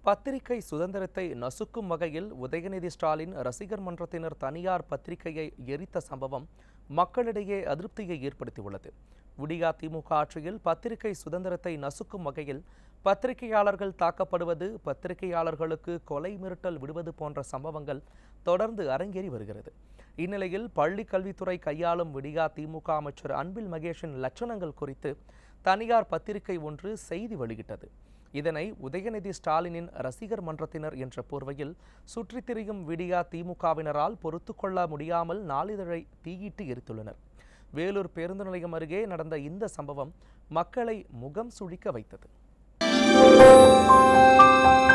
பத்திரிகை சுதந்திரத்தை நசுக்கும் வகையில் உதயநிதி ஸ்டாலின் ரசிகர் மன்றத்தினர் தனியார் பத்திரிகையை எரித்த சம்பவம் மக்களிடையே அதிருப்தியை ஏற்படுத்தியுள்ளது விடியா திமுக ஆட்சியில் பத்திரிகை சுதந்திரத்தை நசுக்கும் வகையில் பத்திரிகையாளர்கள் தாக்கப்படுவது பத்திரிகையாளர்களுக்கு கொலை மிரட்டல் விடுவது போன்ற சம்பவங்கள் தொடர்ந்து அரங்கேறி வருகிறது இந்நிலையில் பள்ளி கல்வித்துறை கையாளும் விடியா திமுக அமைச்சர் அன்பில் மகேஷின் லட்சணங்கள் குறித்து தனியார் பத்திரிகை ஒன்று செய்தி வெளியிட்டது இதனை உதயநிதி ஸ்டாலினின் ரசிகர் மன்றத்தினர் என்ற போர்வையில் சுற்றித் திரியும் விடியா திமுகவினரால் பொறுத்து கொள்ள முடியாமல் நாளிதழை தீயிட்டு எரித்துள்ளனர் வேலூர் பேருந்து நிலையம் அருகே நடந்த இந்த சம்பவம் மக்களை முகம் சுழிக்க வைத்தது